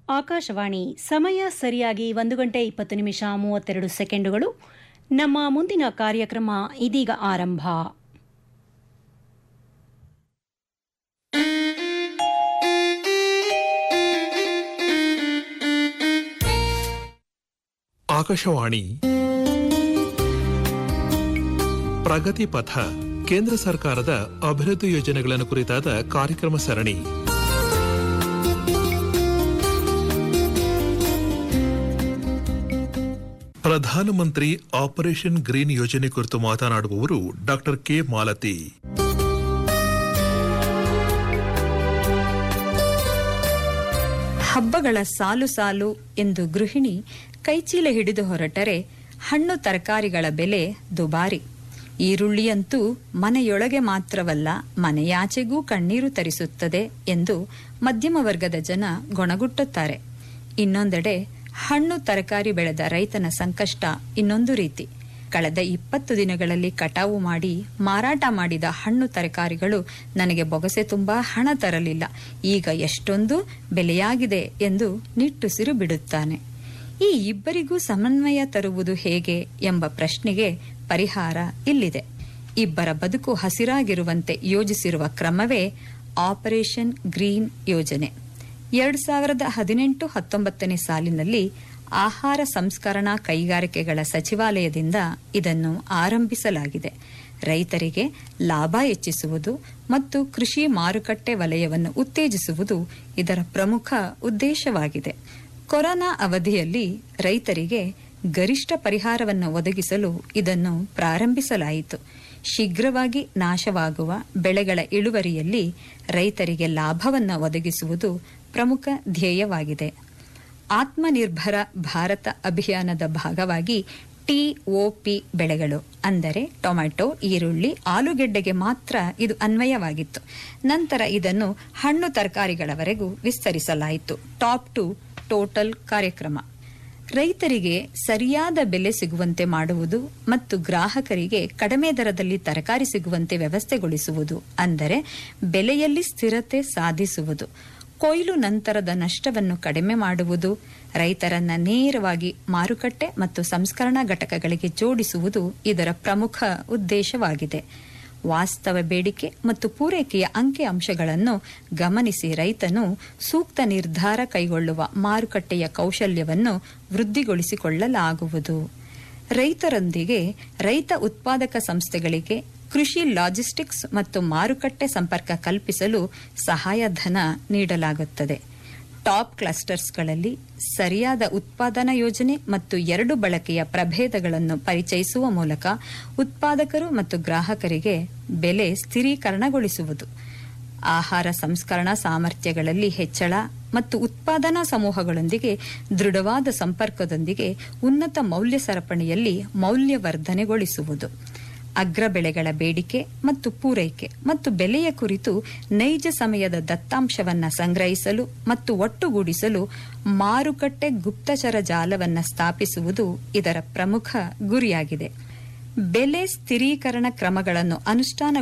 ಆಕಾಶವಾಣಿ ಸಮಯ ಸರಿಯಾಗಿ ಒಂದು ಗಂಟೆ ಇಪ್ಪತ್ತು ನಿಮಿಷ ಮೂವತ್ತೆರಡು ಸೆಕೆಂಡುಗಳು ನಮ್ಮ ಮುಂದಿನ ಕಾರ್ಯಕ್ರಮ ಇದೀಗ ಆರಂಭ ಆಕಾಶವಾಣಿ ಪ್ರಗತಿ ಪಥ ಕೇಂದ್ರ ಸರ್ಕಾರದ ಅಭಿವೃದ್ಧಿ ಯೋಜನೆಗಳನ್ನು ಕುರಿತಾದ ಕಾರ್ಯಕ್ರಮ ಸರಣಿ ಪ್ರಧಾನಮಂತ್ರಿ ಆಪರೇಷನ್ ಗ್ರೀನ್ ಯೋಜನೆ ಕುರಿತು ಮಾತನಾಡುವವರು ಡಾಕ್ಟರ್ ಕೆ ಮಾಲತಿ ಹಬ್ಬಗಳ ಸಾಲು ಸಾಲು ಎಂದು ಗೃಹಿಣಿ ಕೈಚೀಲ ಹಿಡಿದು ಹೊರಟರೆ ಹಣ್ಣು ತರಕಾರಿಗಳ ಬೆಲೆ ದುಬಾರಿ ಈರುಳ್ಳಿಯಂತೂ ಮನೆಯೊಳಗೆ ಮಾತ್ರವಲ್ಲ ಮನೆಯಾಚೆಗೂ ಕಣ್ಣೀರು ತರಿಸುತ್ತದೆ ಎಂದು ಮಧ್ಯಮ ವರ್ಗದ ಜನ ಗೊಣಗುಟ್ಟುತ್ತಾರೆ ಇನ್ನೊಂದೆಡೆ ಹಣ್ಣು ತರಕಾರಿ ಬೆಳೆದ ರೈತನ ಸಂಕಷ್ಟ ಇನ್ನೊಂದು ರೀತಿ ಕಳೆದ ಇಪ್ಪತ್ತು ದಿನಗಳಲ್ಲಿ ಕಟಾವು ಮಾಡಿ ಮಾರಾಟ ಮಾಡಿದ ಹಣ್ಣು ತರಕಾರಿಗಳು ನನಗೆ ಬೊಗಸೆ ತುಂಬಾ ಹಣ ತರಲಿಲ್ಲ ಈಗ ಎಷ್ಟೊಂದು ಬೆಲೆಯಾಗಿದೆ ಎಂದು ನಿಟ್ಟುಸಿರು ಬಿಡುತ್ತಾನೆ ಈ ಇಬ್ಬರಿಗೂ ಸಮನ್ವಯ ತರುವುದು ಹೇಗೆ ಎಂಬ ಪ್ರಶ್ನೆಗೆ ಪರಿಹಾರ ಇಲ್ಲಿದೆ ಇಬ್ಬರ ಬದುಕು ಹಸಿರಾಗಿರುವಂತೆ ಯೋಜಿಸಿರುವ ಕ್ರಮವೇ ಆಪರೇಷನ್ ಗ್ರೀನ್ ಯೋಜನೆ ಎರಡ್ ಸಾವಿರದ ಹದಿನೆಂಟು ಹತ್ತೊಂಬತ್ತನೇ ಸಾಲಿನಲ್ಲಿ ಆಹಾರ ಸಂಸ್ಕರಣಾ ಕೈಗಾರಿಕೆಗಳ ಸಚಿವಾಲಯದಿಂದ ಇದನ್ನು ಆರಂಭಿಸಲಾಗಿದೆ ರೈತರಿಗೆ ಲಾಭ ಹೆಚ್ಚಿಸುವುದು ಮತ್ತು ಕೃಷಿ ಮಾರುಕಟ್ಟೆ ವಲಯವನ್ನು ಉತ್ತೇಜಿಸುವುದು ಇದರ ಪ್ರಮುಖ ಉದ್ದೇಶವಾಗಿದೆ ಕೊರೋನಾ ಅವಧಿಯಲ್ಲಿ ರೈತರಿಗೆ ಗರಿಷ್ಠ ಪರಿಹಾರವನ್ನು ಒದಗಿಸಲು ಇದನ್ನು ಪ್ರಾರಂಭಿಸಲಾಯಿತು ಶೀಘ್ರವಾಗಿ ನಾಶವಾಗುವ ಬೆಳೆಗಳ ಇಳುವರಿಯಲ್ಲಿ ರೈತರಿಗೆ ಲಾಭವನ್ನು ಒದಗಿಸುವುದು ಪ್ರಮುಖ ಧ್ಯೇಯವಾಗಿದೆ ಆತ್ಮನಿರ್ಭರ ಭಾರತ ಅಭಿಯಾನದ ಭಾಗವಾಗಿ ಟಿಒಪಿ ಬೆಳೆಗಳು ಅಂದರೆ ಟೊಮ್ಯಾಟೊ ಈರುಳ್ಳಿ ಆಲೂಗೆಡ್ಡೆಗೆ ಮಾತ್ರ ಇದು ಅನ್ವಯವಾಗಿತ್ತು ನಂತರ ಇದನ್ನು ಹಣ್ಣು ತರಕಾರಿಗಳವರೆಗೂ ವಿಸ್ತರಿಸಲಾಯಿತು ಟಾಪ್ ಟು ಟೋಟಲ್ ಕಾರ್ಯಕ್ರಮ ರೈತರಿಗೆ ಸರಿಯಾದ ಬೆಲೆ ಸಿಗುವಂತೆ ಮಾಡುವುದು ಮತ್ತು ಗ್ರಾಹಕರಿಗೆ ಕಡಿಮೆ ದರದಲ್ಲಿ ತರಕಾರಿ ಸಿಗುವಂತೆ ವ್ಯವಸ್ಥೆಗೊಳಿಸುವುದು ಅಂದರೆ ಬೆಲೆಯಲ್ಲಿ ಸ್ಥಿರತೆ ಸಾಧಿಸುವುದು ಕೊಯ್ಲು ನಂತರದ ನಷ್ಟವನ್ನು ಕಡಿಮೆ ಮಾಡುವುದು ರೈತರನ್ನ ನೇರವಾಗಿ ಮಾರುಕಟ್ಟೆ ಮತ್ತು ಸಂಸ್ಕರಣಾ ಘಟಕಗಳಿಗೆ ಜೋಡಿಸುವುದು ಇದರ ಪ್ರಮುಖ ಉದ್ದೇಶವಾಗಿದೆ ವಾಸ್ತವ ಬೇಡಿಕೆ ಮತ್ತು ಪೂರೈಕೆಯ ಅಂಕಿ ಅಂಶಗಳನ್ನು ಗಮನಿಸಿ ರೈತನು ಸೂಕ್ತ ನಿರ್ಧಾರ ಕೈಗೊಳ್ಳುವ ಮಾರುಕಟ್ಟೆಯ ಕೌಶಲ್ಯವನ್ನು ವೃದ್ಧಿಗೊಳಿಸಿಕೊಳ್ಳಲಾಗುವುದು ರೈತರೊಂದಿಗೆ ರೈತ ಉತ್ಪಾದಕ ಸಂಸ್ಥೆಗಳಿಗೆ ಕೃಷಿ ಲಾಜಿಸ್ಟಿಕ್ಸ್ ಮತ್ತು ಮಾರುಕಟ್ಟೆ ಸಂಪರ್ಕ ಕಲ್ಪಿಸಲು ಸಹಾಯಧನ ನೀಡಲಾಗುತ್ತದೆ ಟಾಪ್ ಕ್ಲಸ್ಟರ್ಸ್ಗಳಲ್ಲಿ ಸರಿಯಾದ ಉತ್ಪಾದನಾ ಯೋಜನೆ ಮತ್ತು ಎರಡು ಬಳಕೆಯ ಪ್ರಭೇದಗಳನ್ನು ಪರಿಚಯಿಸುವ ಮೂಲಕ ಉತ್ಪಾದಕರು ಮತ್ತು ಗ್ರಾಹಕರಿಗೆ ಬೆಲೆ ಸ್ಥಿರೀಕರಣಗೊಳಿಸುವುದು ಆಹಾರ ಸಂಸ್ಕರಣಾ ಸಾಮರ್ಥ್ಯಗಳಲ್ಲಿ ಹೆಚ್ಚಳ ಮತ್ತು ಉತ್ಪಾದನಾ ಸಮೂಹಗಳೊಂದಿಗೆ ದೃಢವಾದ ಸಂಪರ್ಕದೊಂದಿಗೆ ಉನ್ನತ ಮೌಲ್ಯ ಸರಪಣಿಯಲ್ಲಿ ಮೌಲ್ಯವರ್ಧನೆಗೊಳಿಸುವುದು ಅಗ್ರ ಬೆಳೆಗಳ ಬೇಡಿಕೆ ಮತ್ತು ಪೂರೈಕೆ ಮತ್ತು ಬೆಲೆಯ ಕುರಿತು ನೈಜ ಸಮಯದ ದತ್ತಾಂಶವನ್ನು ಸಂಗ್ರಹಿಸಲು ಮತ್ತು ಒಟ್ಟುಗೂಡಿಸಲು ಮಾರುಕಟ್ಟೆ ಗುಪ್ತಚರ ಜಾಲವನ್ನು ಸ್ಥಾಪಿಸುವುದು ಇದರ ಪ್ರಮುಖ ಗುರಿಯಾಗಿದೆ ಬೆಲೆ ಸ್ಥಿರೀಕರಣ ಕ್ರಮಗಳನ್ನು ಅನುಷ್ಠಾನ